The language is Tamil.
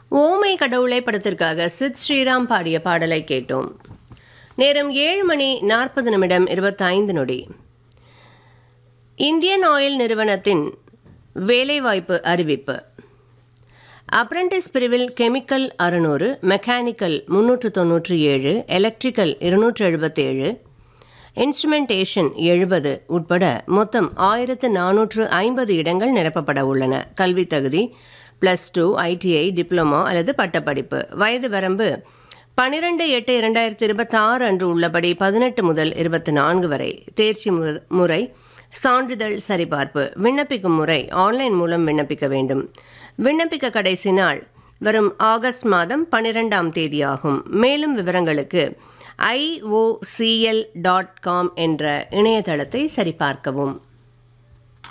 ஓமை கடவுளை படத்திற்காக சித் ஸ்ரீராம் பாடிய பாடலை கேட்டோம் நேரம் ஏழு மணி நாற்பது நிமிடம் இருபத்தைந்து நொடி இந்தியன் ஆயில் நிறுவனத்தின் வேலைவாய்ப்பு அறிவிப்பு அப்ரண்டிஸ் பிரிவில் கெமிக்கல் அறுநூறு மெக்கானிக்கல் முன்னூற்று தொன்னூற்றி ஏழு எலக்ட்ரிக்கல் இருநூற்று எழுபத்தேழு இன்ஸ்ட்ருமெண்டேஷன் எழுபது உட்பட மொத்தம் ஆயிரத்து நானூற்று ஐம்பது இடங்கள் நிரப்பப்பட உள்ளன கல்வி தகுதி ப்ளஸ் டூ ஐடிஐ டிப்ளமோ அல்லது பட்டப்படிப்பு வயது வரம்பு பனிரெண்டு எட்டு இரண்டாயிரத்தி இருபத்தாறு அன்று உள்ளபடி பதினெட்டு முதல் இருபத்தி நான்கு வரை தேர்ச்சி முறை சான்றிதழ் சரிபார்ப்பு விண்ணப்பிக்கும் முறை ஆன்லைன் மூலம் விண்ணப்பிக்க வேண்டும் விண்ணப்பிக்க கடைசி நாள் வரும் ஆகஸ்ட் மாதம் பனிரெண்டாம் தேதியாகும் மேலும் விவரங்களுக்கு ஐஓசிஎல் டாட் காம் என்ற இணையதளத்தை சரிபார்க்கவும்